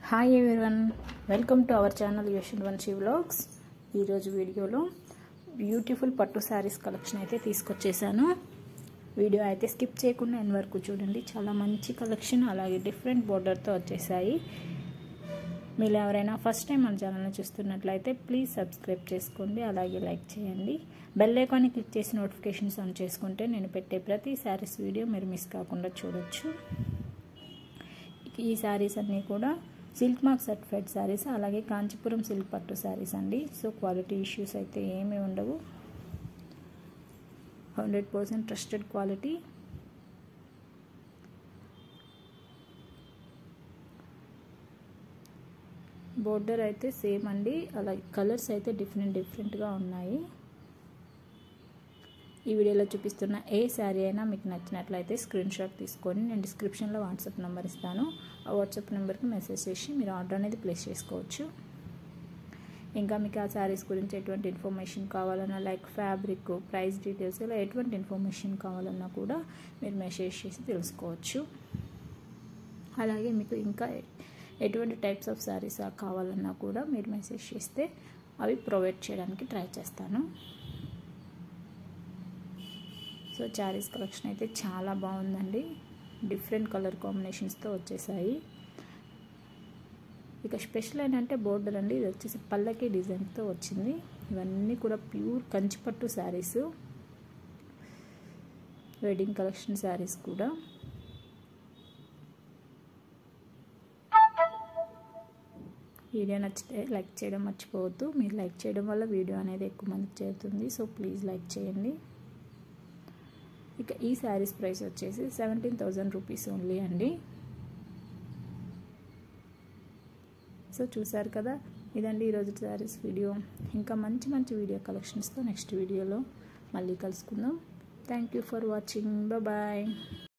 hi everyone welcome to our channel Yashwant vlogs ఈరోజు వీడియోలో beautiful పట్టు శారీస్ కలెక్షన్ అయితే తీసుకొచ్చేసాను వీడియో అయితే స్కిప్ చేయకుండా ఎన్ వరకు చూడండి చాలా మంచి కలెక్షన్ అలాగే డిఫరెంట్ బోర్డర్తో వచ్చేసాయి మీరు ఎవరైనా ఫస్ట్ టైం మన ఛానల్ని చూస్తున్నట్లయితే ప్లీజ్ సబ్స్క్రైబ్ చేసుకోండి అలాగే లైక్ చేయండి బెల్ ఐకాన్ని క్లిక్ చేసి నోటిఫికేషన్స్ ఆన్ చేసుకుంటే నేను పెట్టే ప్రతి శారీస్ వీడియో మీరు మిస్ కాకుండా చూడొచ్చు ఈ శారీస్ అన్నీ కూడా సిల్క్ మార్క్ సర్టిఫైడ్ శారీస్ అలాగే కాంచీపురం సిల్క్ పట్టు శారీస్ అండి సో క్వాలిటీ ఇష్యూస్ అయితే ఏమీ ఉండవు hundred percent trusted quality border అయితే సేమ్ అండి అలాగే కలర్స్ అయితే డిఫరెంట్ డిఫరెంట్గా ఉన్నాయి ఈ వీడియోలో చూపిస్తున్న ఏ శారీ అయినా మీకు నచ్చినట్లయితే స్క్రీన్ షాట్ తీసుకొని నేను డిస్క్రిప్షన్లో వాట్సాప్ నెంబర్ ఇస్తాను ఆ వాట్సాప్ నెంబర్కి మెసేజ్ చేసి మీరు ఆర్డర్ అనేది ప్లేస్ చేసుకోవచ్చు ఇంకా మీకు ఆ శారీస్ గురించి ఎటువంటి ఇన్ఫర్మేషన్ కావాలన్నా లైక్ ఫ్యాబ్రిక్ ప్రైస్ డీటెయిల్స్ ఇలా ఎటువంటి ఇన్ఫర్మేషన్ కావాలన్నా కూడా మీరు మెసేజ్ చేసి తెలుసుకోవచ్చు అలాగే మీకు ఇంకా ఎటువంటి టైప్స్ ఆఫ్ శారీస్ కావాలన్నా కూడా మీరు మెసేజ్ చేస్తే అవి ప్రొవైడ్ చేయడానికి ట్రై చేస్తాను సో చారీస్ కలెక్షన్ అయితే చాలా బాగుందండి డిఫరెంట్ కలర్ కాంబినేషన్స్తో వచ్చేసాయి ఇక స్పెషల్ ఏంటంటే బోర్డర్ అండి ఇది వచ్చేసి పల్లకి డిజైన్తో వచ్చింది ఇవన్నీ కూడా ప్యూర్ కంచిపట్టు శారీస్ వెడ్డింగ్ కలెక్షన్ శారీస్ కూడా వీడియో నచ్చితే లైక్ చేయడం మర్చిపోవద్దు మీరు లైక్ చేయడం వల్ల వీడియో అనేది ఎక్కువ మందికి చేరుతుంది సో ప్లీజ్ లైక్ చేయండి ఇక ఈ శారీస్ ప్రైస్ వచ్చేసి సెవెంటీన్ థౌజండ్ రూపీస్ ఓన్లీ అండి సో చూసారు కదా ఇదండి ఈరోజు శారీస్ వీడియో ఇంకా మంచి మంచి వీడియో కలెక్షన్స్తో నెక్స్ట్ వీడియోలో మళ్ళీ కలుసుకుందాం thank you for watching bye